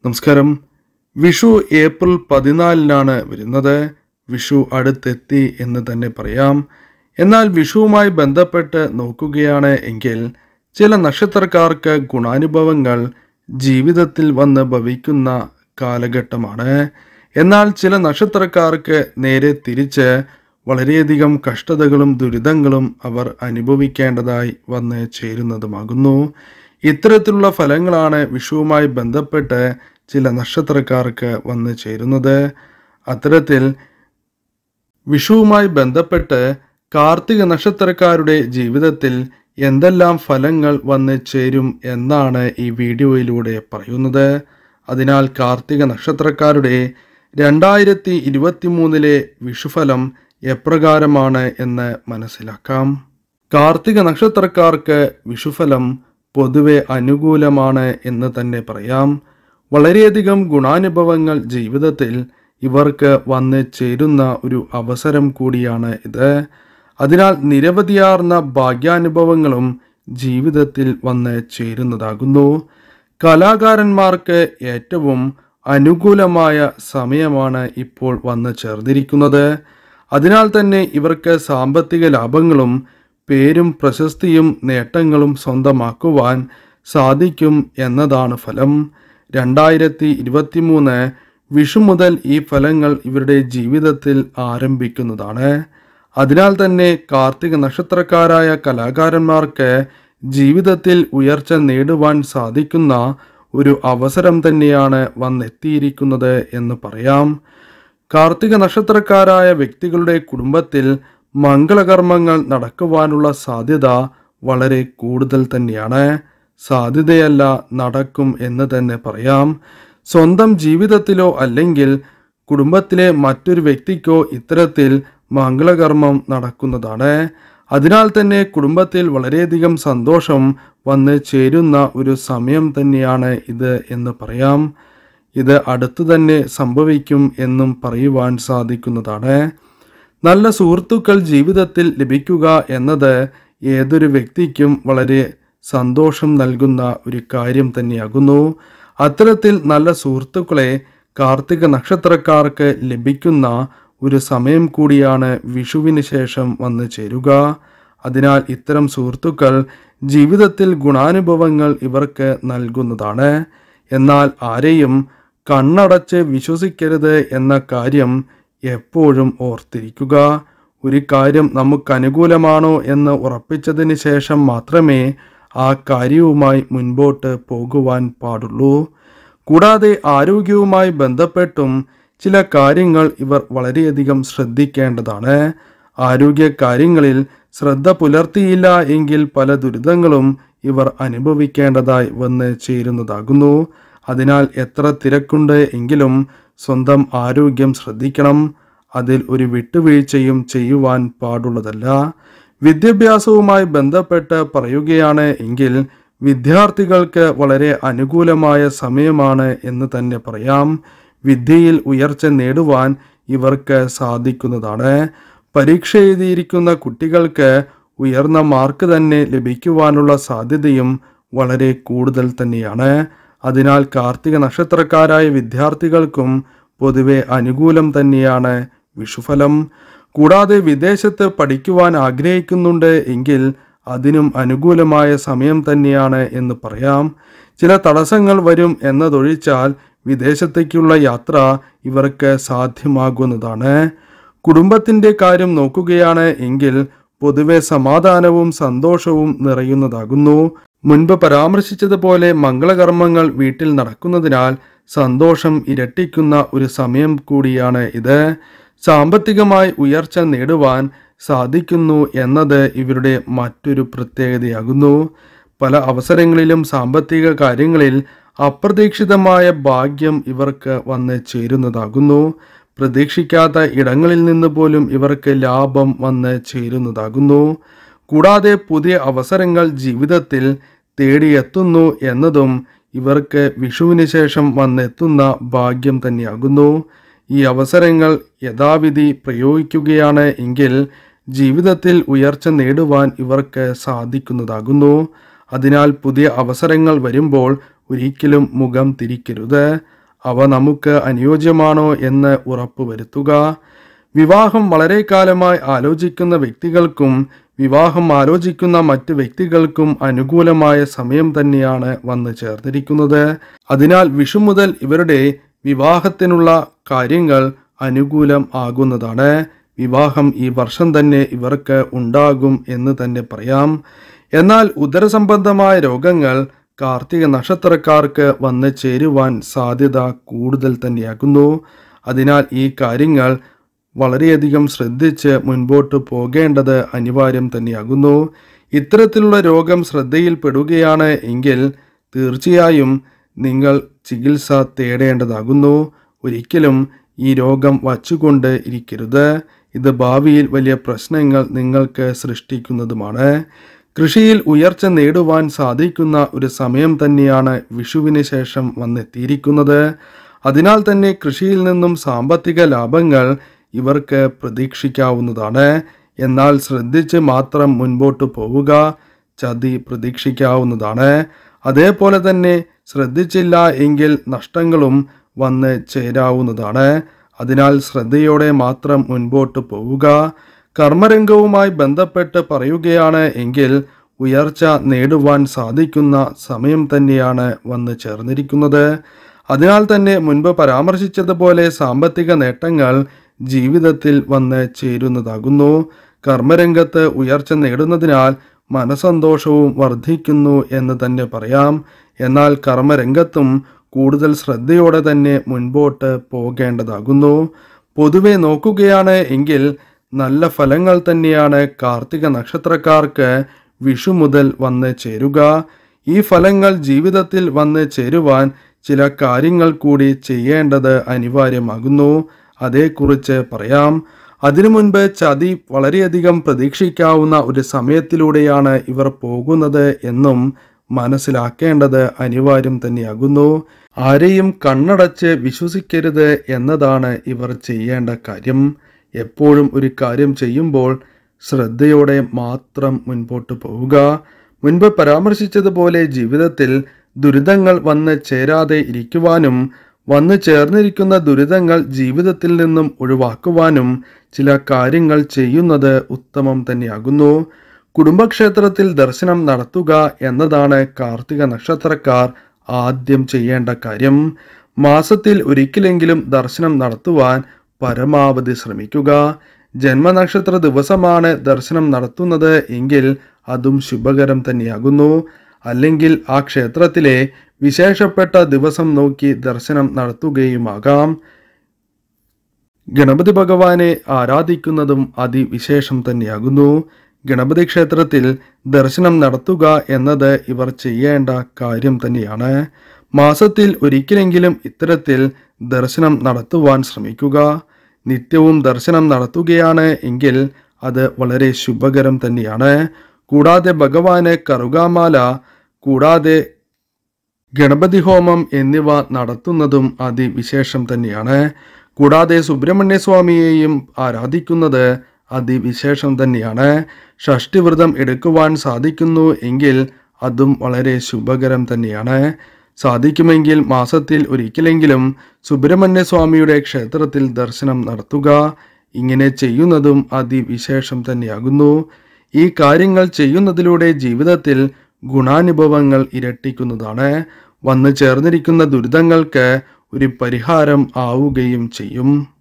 നമസ്കാരം വിഷു ഏപ്രിൽ പതിനാലിനാണ് വരുന്നത് വിഷു അടുത്തെത്തി എന്ന് തന്നെ പറയാം എന്നാൽ വിഷുവുമായി ബന്ധപ്പെട്ട് നോക്കുകയാണ് എങ്കിൽ ചില നക്ഷത്രക്കാർക്ക് ഗുണാനുഭവങ്ങൾ ജീവിതത്തിൽ വന്ന് ഭവിക്കുന്ന കാലഘട്ടമാണ് എന്നാൽ ചില നക്ഷത്രക്കാർക്ക് നേരെ തിരിച്ച് വളരെയധികം കഷ്ടതകളും ദുരിതങ്ങളും അവർ അനുഭവിക്കേണ്ടതായി വന്ന് ചേരുന്നതുമാകുന്നു ഇത്തരത്തിലുള്ള ഫലങ്ങളാണ് വിഷുവുമായി ബന്ധപ്പെട്ട് ചില നക്ഷത്രക്കാർക്ക് വന്ന് ചേരുന്നത് അത്തരത്തിൽ വിഷുവുമായി ബന്ധപ്പെട്ട് കാർത്തിക നക്ഷത്രക്കാരുടെ ജീവിതത്തിൽ എന്തെല്ലാം ഫലങ്ങൾ വന്ന് ചേരും എന്നാണ് ഈ വീഡിയോയിലൂടെ പറയുന്നത് അതിനാൽ കാർത്തിക നക്ഷത്രക്കാരുടെ രണ്ടായിരത്തി ഇരുപത്തി മൂന്നിലെ വിഷുഫലം എപ്രകാരമാണ് എന്ന് മനസ്സിലാക്കാം കാർത്തിക നക്ഷത്രക്കാർക്ക് വിഷുഫലം പൊതുവെ അനുകൂലമാണ് എന്ന് തന്നെ പറയാം വളരെയധികം ഗുണാനുഭവങ്ങൾ ജീവിതത്തിൽ ഇവർക്ക് വന്ന് ചേരുന്ന ഒരു അവസരം കൂടിയാണ് ഇത് അതിനാൽ നിരവധിയാർന്ന ഭാഗ്യാനുഭവങ്ങളും ജീവിതത്തിൽ വന്ന് ചേരുന്നതാകുന്നു കലാകാരന്മാർക്ക് ഏറ്റവും അനുകൂലമായ സമയമാണ് ഇപ്പോൾ വന്ന് ചേർന്നിരിക്കുന്നത് അതിനാൽ തന്നെ ഇവർക്ക് സാമ്പത്തിക ലാഭങ്ങളും പേരും പ്രശസ്തിയും നേട്ടങ്ങളും സ്വന്തമാക്കുവാൻ സാധിക്കും എന്നതാണ് ഫലം രണ്ടായിരത്തി ഇരുപത്തി മൂന്ന് വിഷു മുതൽ ഈ ഫലങ്ങൾ ഇവരുടെ ജീവിതത്തിൽ ആരംഭിക്കുന്നതാണ് അതിനാൽ തന്നെ കാർത്തിക നക്ഷത്രക്കാരായ കലാകാരന്മാർക്ക് ജീവിതത്തിൽ ഉയർച്ച നേടുവാൻ സാധിക്കുന്ന ഒരു അവസരം തന്നെയാണ് വന്നെത്തിയിരിക്കുന്നത് എന്ന് പറയാം കാർത്തിക നക്ഷത്രക്കാരായ വ്യക്തികളുടെ കുടുംബത്തിൽ മംഗളകർമ്മങ്ങൾ നടക്കുവാനുള്ള സാധ്യത വളരെ കൂടുതൽ തന്നെയാണ് സാധ്യതയല്ല നടക്കും എന്ന് തന്നെ പറയാം സ്വന്തം ജീവിതത്തിലോ അല്ലെങ്കിൽ കുടുംബത്തിലെ മറ്റൊരു വ്യക്തിക്കോ ഇത്തരത്തിൽ മംഗളകർമ്മം നടക്കുന്നതാണ് അതിനാൽ തന്നെ കുടുംബത്തിൽ വളരെയധികം സന്തോഷം വന്ന് ചേരുന്ന ഒരു സമയം തന്നെയാണ് ഇത് എന്ന് പറയാം ഇത് അടുത്തു തന്നെ സംഭവിക്കും എന്നും പറയുവാൻ സാധിക്കുന്നതാണ് നല്ല സുഹൃത്തുക്കൾ ജീവിതത്തിൽ ലഭിക്കുക എന്നത് ഏതൊരു വ്യക്തിക്കും വളരെ സന്തോഷം നൽകുന്ന ഒരു കാര്യം തന്നെയാകുന്നു അത്തരത്തിൽ നല്ല സുഹൃത്തുക്കളെ കാർത്തിക നക്ഷത്രക്കാർക്ക് ലഭിക്കുന്ന ഒരു സമയം കൂടിയാണ് വിഷുവിന് ശേഷം വന്നു ചേരുക അതിനാൽ ഇത്തരം സുഹൃത്തുക്കൾ ജീവിതത്തിൽ ഗുണാനുഭവങ്ങൾ ഇവർക്ക് നൽകുന്നതാണ് എന്നാൽ ആരെയും കണ്ണടച്ച് വിശ്വസിക്കരുത് എന്ന കാര്യം എപ്പോഴും ഓർത്തിരിക്കുക ഒരു കാര്യം നമുക്ക് അനുകൂലമാണോ എന്ന് ഉറപ്പിച്ചതിന് ശേഷം മാത്രമേ ആ കാര്യവുമായി മുൻപോട്ട് പോകുവാൻ പാടുള്ളൂ കൂടാതെ ആരോഗ്യവുമായി ബന്ധപ്പെട്ടും ചില കാര്യങ്ങൾ ഇവർ വളരെയധികം ശ്രദ്ധിക്കേണ്ടതാണ് ആരോഗ്യ കാര്യങ്ങളിൽ ശ്രദ്ധ പുലർത്തിയില്ല എങ്കിൽ പല ദുരിതങ്ങളും ഇവർ അനുഭവിക്കേണ്ടതായി വന്ന് ചേരുന്നതാകുന്നു അതിനാൽ എത്ര തിരക്കുണ്ട് എങ്കിലും സ്വന്തം ആരോഗ്യം ശ്രദ്ധിക്കണം അതിൽ ഒരു വിട്ടുവീഴ്ചയും ചെയ്യുവാൻ പാടുള്ളതല്ല വിദ്യാഭ്യാസവുമായി ബന്ധപ്പെട്ട് പറയുകയാണ് എങ്കിൽ വിദ്യാർത്ഥികൾക്ക് വളരെ അനുകൂലമായ സമയമാണ് എന്ന് തന്നെ പറയാം വിദ്യയിൽ ഉയർച്ച നേടുവാൻ ഇവർക്ക് സാധിക്കുന്നതാണ് പരീക്ഷ എഴുതിയിരിക്കുന്ന കുട്ടികൾക്ക് ഉയർന്ന മാർക്ക് തന്നെ ലഭിക്കുവാനുള്ള സാധ്യതയും വളരെ കൂടുതൽ തന്നെയാണ് അതിനാൽ കാർത്തിക നക്ഷത്രക്കാരായ വിദ്യാർത്ഥികൾക്കും പൊതുവെ അനുകൂലം തന്നെയാണ് വിഷുഫലം കൂടാതെ വിദേശത്ത് പഠിക്കുവാൻ ആഗ്രഹിക്കുന്നുണ്ട് എങ്കിൽ അതിനും അനുകൂലമായ സമയം തന്നെയാണ് എന്ന് പറയാം ചില തടസ്സങ്ങൾ വരും എന്നതൊഴിച്ചാൽ വിദേശത്തേക്കുള്ള യാത്ര ഇവർക്ക് സാധ്യമാകുന്നതാണ് കുടുംബത്തിൻ്റെ കാര്യം നോക്കുകയാണ് എങ്കിൽ പൊതുവെ സമാധാനവും സന്തോഷവും നിറയുന്നതാകുന്നു മുൻപ് പരാമർശിച്ചതുപോലെ മംഗളകർമ്മങ്ങൾ വീട്ടിൽ നടക്കുന്നതിനാൽ സന്തോഷം ഇരട്ടിക്കുന്ന ഒരു സമയം കൂടിയാണ് ഇത് സാമ്പത്തികമായി ഉയർച്ച നേടുവാൻ സാധിക്കുന്നു എന്നത് ഇവരുടെ മറ്റൊരു പ്രത്യേകതയാകുന്നു പല അവസരങ്ങളിലും സാമ്പത്തിക കാര്യങ്ങളിൽ അപ്രതീക്ഷിതമായ ഭാഗ്യം ഇവർക്ക് വന്ന് ചേരുന്നതാകുന്നു പ്രതീക്ഷിക്കാത്ത ഇടങ്ങളിൽ നിന്ന് പോലും ഇവർക്ക് ലാഭം വന്ന് ചേരുന്നതാകുന്നു കൂടാതെ പുതിയ അവസരങ്ങൾ ജീവിതത്തിൽ തേടിയെത്തുന്നു എന്നതും ഇവർക്ക് വിഷുവിന് ശേഷം വന്നെത്തുന്ന ഭാഗ്യം തന്നെയാകുന്നു ഈ അവസരങ്ങൾ യഥാവിധി പ്രയോഗിക്കുകയാണ് എങ്കിൽ ജീവിതത്തിൽ ഉയർച്ച നേടുവാൻ ഇവർക്ക് സാധിക്കുന്നതാകുന്നു അതിനാൽ പുതിയ അവസരങ്ങൾ വരുമ്പോൾ ഒരിക്കലും മുഖം തിരിക്കരുത് അവ നമുക്ക് അനുയോജ്യമാണോ എന്ന് ഉറപ്പുവരുത്തുക വിവാഹം വളരെ കാലമായി ആലോചിക്കുന്ന വ്യക്തികൾക്കും വിവാഹം ആലോചിക്കുന്ന മറ്റ് വ്യക്തികൾക്കും അനുകൂലമായ സമയം തന്നെയാണ് വന്നു ചേർന്നിരിക്കുന്നത് അതിനാൽ വിഷു മുതൽ ഇവരുടെ വിവാഹത്തിനുള്ള കാര്യങ്ങൾ അനുകൂലം ആകുന്നതാണ് വിവാഹം ഈ വർഷം തന്നെ ഇവർക്ക് ഉണ്ടാകും എന്ന് തന്നെ പറയാം എന്നാൽ ഉദരസംബന്ധമായ രോഗങ്ങൾ കാർത്തിക നക്ഷത്രക്കാർക്ക് വന്ന് ചേരുവാൻ സാധ്യത കൂടുതൽ തന്നെയാകുന്നു അതിനാൽ ഈ കാര്യങ്ങൾ വളരെയധികം ശ്രദ്ധിച്ച് മുൻപോട്ട് പോകേണ്ടത് അനിവാര്യം തന്നെയാകുന്നു ഇത്തരത്തിലുള്ള രോഗം ശ്രദ്ധയിൽപ്പെടുകയാണ് എങ്കിൽ തീർച്ചയായും നിങ്ങൾ ചികിത്സ തേടേണ്ടതാകുന്നു ഒരിക്കലും ഈ രോഗം വച്ചുകൊണ്ട് ഇരിക്കരുത് ഇത് ഭാവിയിൽ വലിയ പ്രശ്നങ്ങൾ നിങ്ങൾക്ക് സൃഷ്ടിക്കുന്നതുമാണ് കൃഷിയിൽ ഉയർച്ച നേടുവാൻ സാധിക്കുന്ന ഒരു സമയം തന്നെയാണ് വിഷുവിന് ശേഷം വന്നെത്തിയിരിക്കുന്നത് അതിനാൽ തന്നെ കൃഷിയിൽ നിന്നും സാമ്പത്തിക ലാഭങ്ങൾ ഇവർക്ക് പ്രതീക്ഷിക്കാവുന്നതാണ് എന്നാൽ ശ്രദ്ധിച്ച് മാത്രം മുൻപോട്ട് പോവുക ചതി പ്രതീക്ഷിക്കാവുന്നതാണ് അതേപോലെ തന്നെ ശ്രദ്ധിച്ചില്ല എങ്കിൽ നഷ്ടങ്ങളും വന്ന് ചേരാവുന്നതാണ് അതിനാൽ ശ്രദ്ധയോടെ മാത്രം മുൻപോട്ട് പോവുക കർമ്മരംഗവുമായി ബന്ധപ്പെട്ട് പറയുകയാണ് എങ്കിൽ ഉയർച്ച നേടുവാൻ സാധിക്കുന്ന സമയം തന്നെയാണ് വന്ന് ചേർന്നിരിക്കുന്നത് അതിനാൽ തന്നെ മുൻപ് പരാമർശിച്ചതുപോലെ സാമ്പത്തിക നേട്ടങ്ങൾ ജീവിതത്തിൽ വന്ന് ചേരുന്നതാകുന്നു കർമ്മരംഗത്ത് ഉയർച്ച നേടുന്നതിനാൽ മനസന്തോഷവും വർദ്ധിക്കുന്നു എന്ന് തന്നെ പറയാം എന്നാൽ കർമ്മരംഗത്തും കൂടുതൽ ശ്രദ്ധയോടെ തന്നെ മുൻപോട്ട് പോകേണ്ടതാകുന്നു പൊതുവെ നോക്കുകയാണ് എങ്കിൽ നല്ല ഫലങ്ങൾ തന്നെയാണ് കാർത്തിക നക്ഷത്രക്കാർക്ക് വിഷു മുതൽ വന്ന് ചേരുക ഈ ഫലങ്ങൾ ജീവിതത്തിൽ വന്ന് ചേരുവാൻ ചില കാര്യങ്ങൾ കൂടി ചെയ്യേണ്ടത് അനിവാര്യമാകുന്നു അതേക്കുറിച്ച് പറയാം അതിനു മുൻപ് ചതി വളരെയധികം പ്രതീക്ഷിക്കാവുന്ന ഒരു സമയത്തിലൂടെയാണ് ഇവർ പോകുന്നത് എന്നും മനസ്സിലാക്കേണ്ടത് അനിവാര്യം തന്നെയാകുന്നു ആരെയും കണ്ണടച്ച് വിശ്വസിക്കരുത് എന്നതാണ് ഇവർ ചെയ്യേണ്ട കാര്യം എപ്പോഴും ഒരു കാര്യം ചെയ്യുമ്പോൾ ശ്രദ്ധയോടെ മാത്രം മുൻപോട്ട് പോവുക മുൻപ് പരാമർശിച്ചതുപോലെ ജീവിതത്തിൽ ദുരിതങ്ങൾ വന്ന് ചേരാതെ ഇരിക്കുവാനും വന്നു ചേർന്നിരിക്കുന്ന ദുരിതങ്ങൾ ജീവിതത്തിൽ നിന്നും ഒഴിവാക്കുവാനും ചില കാര്യങ്ങൾ ചെയ്യുന്നത് ഉത്തമം തന്നെയാകുന്നു കുടുംബക്ഷേത്രത്തിൽ ദർശനം നടത്തുക എന്നതാണ് കാർത്തിക നക്ഷത്രക്കാർ ആദ്യം ചെയ്യേണ്ട കാര്യം മാസത്തിൽ ഒരിക്കലെങ്കിലും ദർശനം നടത്തുവാൻ പരമാവധി ശ്രമിക്കുക ജന്മനക്ഷത്ര ദിവസമാണ് ദർശനം നടത്തുന്നത് എങ്കിൽ അതും ശുഭകരം തന്നെയാകുന്നു അല്ലെങ്കിൽ ആ ക്ഷേത്രത്തിലെ വിശേഷപ്പെട്ട ദിവസം നോക്കി ദർശനം നടത്തുകയുമാകാം ഗണപതി ഭഗവാനെ ആരാധിക്കുന്നതും അതിവിശേഷം തന്നെയാകുന്നു ഗണപതി ക്ഷേത്രത്തിൽ ദർശനം നടത്തുക എന്നത് ഇവർ ചെയ്യേണ്ട കാര്യം തന്നെയാണ് മാസത്തിൽ ഒരിക്കലെങ്കിലും ഇത്തരത്തിൽ ദർശനം നടത്തുവാൻ ശ്രമിക്കുക നിത്യവും ദർശനം നടത്തുകയാണ് എങ്കിൽ അത് വളരെ ശുഭകരം തന്നെയാണ് കൂടാതെ ഭഗവാന് കറുകാമാല കൂടാതെ ഗണപതി ഹോമം എന്നിവ നടത്തുന്നതും അതിവിശേഷം തന്നെയാണ് കൂടാതെ സുബ്രഹ്മണ്യ സ്വാമിയെയും ആരാധിക്കുന്നത് അതിവിശേഷം തന്നെയാണ് ഷഷ്ടിവ്രതം എടുക്കുവാൻ സാധിക്കുന്നു എങ്കിൽ അതും വളരെ ശുഭകരം തന്നെയാണ് സാധിക്കുമെങ്കിൽ മാസത്തിൽ ഒരിക്കലെങ്കിലും സുബ്രഹ്മണ്യ സ്വാമിയുടെ ക്ഷേത്രത്തിൽ ദർശനം നടത്തുക ഇങ്ങനെ ചെയ്യുന്നതും അതിവിശേഷം തന്നെയാകുന്നു ഈ കാര്യങ്ങൾ ചെയ്യുന്നതിലൂടെ ജീവിതത്തിൽ ഗുണാനുഭവങ്ങൾ ഇരട്ടിക്കുന്നതാണ് വന്നു ചേർന്നിരിക്കുന്ന ദുരിതങ്ങൾക്ക് ഒരു പരിഹാരം ആവുകയും ചെയ്യും